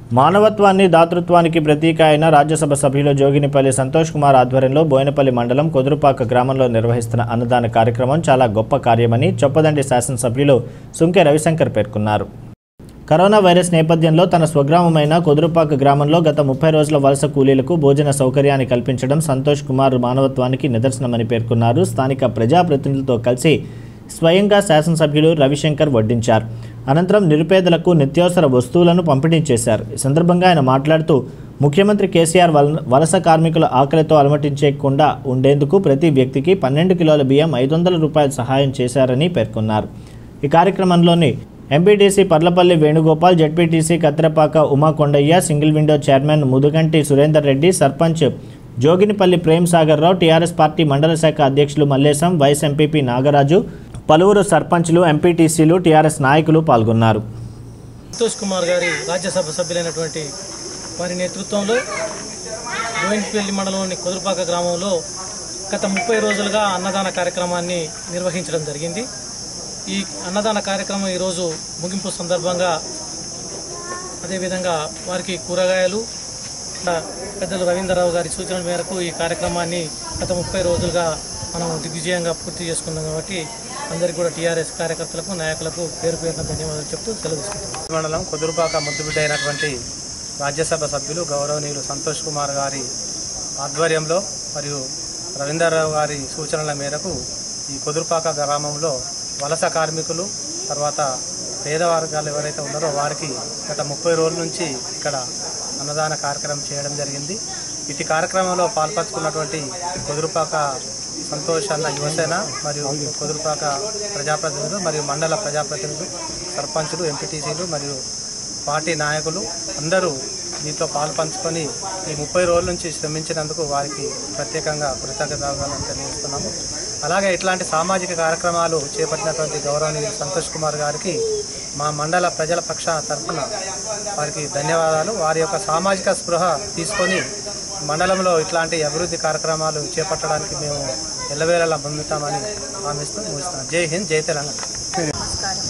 మానవత్వాన్ని దాతృత్వానికి ప్రతీక అయిన రాజ్యసభ సభ్యులు జోగినిపల్లి సంతోష్ కుమార్ ఆధ్వర్యంలో బోయినపల్లి మండలం కొదురుపాక గ్రామంలో నిర్వహిస్తున్న అన్నదాన కార్యక్రమం చాలా గొప్ప కార్యమని చొప్పదండి శాసనసభ్యులు సుంకె రవిశంకర్ పేర్కొన్నారు కరోనా వైరస్ నేపథ్యంలో తన స్వగ్రామమైన కొదురుపాక గ్రామంలో గత ముప్పై రోజుల వలస కూలీలకు భోజన సౌకర్యాన్ని కల్పించడం సంతోష్ కుమార్ మానవత్వానికి నిదర్శనమని పేర్కొన్నారు స్థానిక ప్రజాప్రతినిధులతో కలిసి స్వయంగా శాసనసభ్యులు రవిశంకర్ వడ్డించారు అనంతరం నిరుపేదలకు నిత్యావసర వస్తువులను పంపిణీ చేశారు ఈ సందర్భంగా ఆయన మాట్లాడుతూ ముఖ్యమంత్రి కేసీఆర్ వల వలస కార్మికుల ఆకలితో అలమటించకుండా ఉండేందుకు ప్రతి వ్యక్తికి పన్నెండు కిలోల బియ్యం ఐదు వందల రూపాయలు సహాయం చేశారని పేర్కొన్నారు ఈ కార్యక్రమంలోని MPTC Parlapalli Venugopal ZPTC Kattirapaka Uma Kondaiah single window chairman Muduganti Surender Reddy sarpanch Joginipalli Prem Sagar Rao TRS party మండల శాఖ అధ్యక్షులు మల్లేశం వైస్ ఎంపీపీ నాగరాజు పలువురు సర్పంచ్లు ఎంపీటీసీలు టీఆర్ఎస్ నాయకులు పాల్గొన్నారు సంతోష్ కుమార్ గారి రాజ్యసభ సభ్యులైనటువంటి వారి నేతృత్వంలో గోవిందపల్లి మండలంలోని కుదురుపాక గ్రామంలో గత ముప్పై రోజులుగా అన్నదాన కార్యక్రమాన్ని నిర్వహించడం జరిగింది ఈ అన్నదాన కార్యక్రమం ఈరోజు ముగింపు సందర్భంగా అదేవిధంగా వారికి కూరగాయలు ఇలా పెద్దలు రవీంద్రరావు గారి సూచనల మేరకు ఈ కార్యక్రమాన్ని గత ముప్పై రోజులుగా మనం దిగ్విజయంగా పూర్తి చేసుకున్నాం కాబట్టి అందరికీ కూడా టీఆర్ఎస్ కార్యకర్తలకు నాయకులకు పేరు పేరున ధన్యవాదాలు చెప్తూ సెలవు తీసుకుంటాం మండలం కుదురుపాక ముద్దుబిడ్డ అయినటువంటి రాజ్యసభ సభ్యులు గౌరవనీయులు సంతోష్ కుమార్ గారి ఆధ్వర్యంలో మరియు రవీంద్రరావు గారి సూచనల మేరకు ఈ కుదురుపాక గ్రామంలో వలస కార్మికులు తర్వాత పేద వర్గాలు ఎవరైతే ఉన్నారో వారికి గత ముప్పై రోజుల నుంచి ఇక్కడ అన్నదాన కార్యక్రమం చేయడం జరిగింది ఇటు కార్యక్రమంలో పాల్పంచుకున్నటువంటి కుదురుపాక సంతోష్ అన్న యువసేన మరియు కుదురుపాక ప్రజాప్రతినిధులు మరియు మండల ప్రజాప్రతినిధులు సర్పంచులు ఎంపీటీసీలు మరియు పార్టీ నాయకులు అందరూ దీంతో పాలు పంచుకొని ఈ ముప్పై రోజుల నుంచి శ్రమించినందుకు వారికి ప్రత్యేకంగా కృతజ్ఞతలు తెలియజేస్తున్నాము అలాగే ఇట్లాంటి సామాజిక కార్యక్రమాలు చేపట్టినటువంటి గౌరవనీయులు సంతోష్ కుమార్ గారికి మా మండల ప్రజల పక్ష తరఫున వారికి ధన్యవాదాలు వారి యొక్క సామాజిక స్పృహ తీసుకొని మండలంలో ఇట్లాంటి అభివృద్ధి కార్యక్రమాలు చేపట్టడానికి మేము ఎల్లవేళలా పొందుతామని హామీస్తూ ముగిస్తున్నాం జై హింద్ జై తెలంగాణ నమస్కారం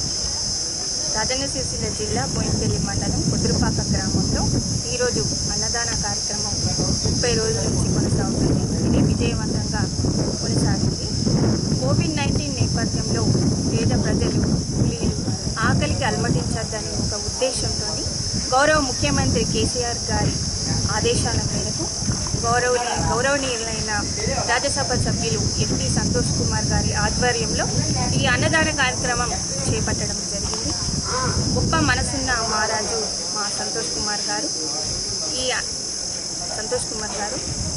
రాజన్న సిరిసిల్ల జిల్లా బోయినపల్లి మండలం కుదురుపాక గ్రామంలో ఈరోజు అన్నదాన కార్యక్రమం ముప్పై రోజుల నుంచి కొనసాగుతుంది ఇది విజయవంతంగా కొనసాగింది కోవిడ్ నైన్టీన్ నేపథ్యంలో పేద ప్రజలు కూలీలు ఆకలికి అలమటించొద్దనే ఒక ఉద్దేశంతో గౌరవ ముఖ్యమంత్రి కేసీఆర్ గారి ఆదేశాల మేరకు గౌరవనీయ గౌరవనీయులైన రాజ్యసభ సభ్యులు ఎంపీ సంతోష్ కుమార్ గారి ఆధ్వర్యంలో ఈ అన్నదాన కార్యక్రమం చేపట్టడం జరిగింది గొప్ప మనసున్న మహారాజు మా సంతోష్ కుమార్ గారు ఈ సంతోష్ కుమార్ గారు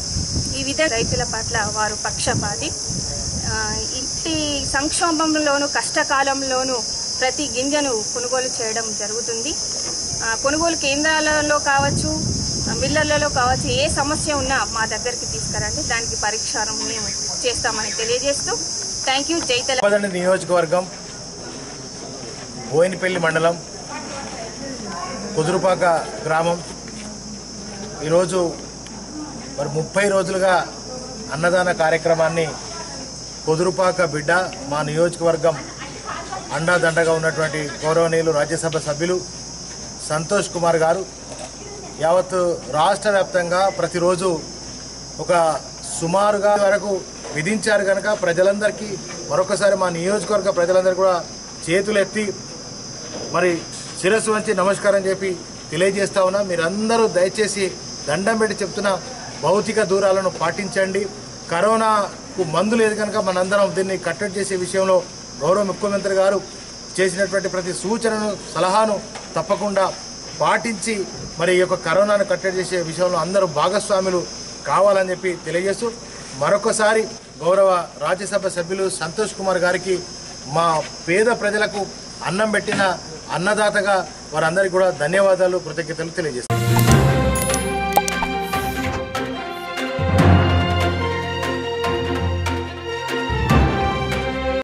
ఈ విధ రైతుల పట్ల వారు పక్షపాతి ఆ, ఇంటి సంక్షోభంలోను కష్టకాలంలోనూ ప్రతి గింజను కొనుగోలు చేయడం జరుగుతుంది ఆ, కొనుగోలు కేంద్రాలలో కావచ్చు ఆ, మిల్లర్లలో కావచ్చు ఏ సమస్య ఉన్నా మా దగ్గరికి తీసుకురండి దానికి పరిష్కారం మేము చేస్తామని తెలియజేస్తూ థ్యాంక్ యూ జై తెలంగాణ పదండి నియోజకవర్గం బోయినపల్లి మండలం కుదురుపాక గ్రామం ఈరోజు మరి ముప్పై రోజులుగా అన్నదాన కార్యక్రమాన్ని కుదురుపాక బిడ్డ మా నియోజకవర్గం అండాదండగా ఉన్నటువంటి గౌరవనీయులు రాజ్యసభ సభ్యులు సంతోష్ కుమార్ గారు యావత్ రాష్ట్ర వ్యాప్తంగా ప్రతిరోజు ఒక సుమారుగా వరకు విధించారు కనుక ప్రజలందరికీ మరొకసారి మా నియోజకవర్గ ప్రజలందరూ కూడా చేతులెత్తి మరి శిరస్సు వంచి నమస్కారం చెప్పి తెలియజేస్తా ఉన్నా మీరందరూ దయచేసి దండం పెట్టి చెప్తున్న భౌతిక దూరాలను పాటించండి కరోనాకు మందు లేదు కనుక మనందరం దీన్ని కట్టడి చేసే విషయంలో గౌరవ ముఖ్యమంత్రి గారు చేసినటువంటి ప్రతి సూచనను సలహాను తప్పకుండా పాటించి మరి ఈ యొక్క కరోనాను కట్టడి చేసే విషయంలో అందరూ భాగస్వాములు కావాలని చెప్పి తెలియజేస్తూ మరొకసారి గౌరవ రాజ్యసభ సభ్యులు సంతోష్ కుమార్ గారికి మా పేద ప్రజలకు అన్నం పెట్టిన అన్నదాతగా వారందరికీ కూడా ధన్యవాదాలు కృతజ్ఞతలు తెలియజేస్తాను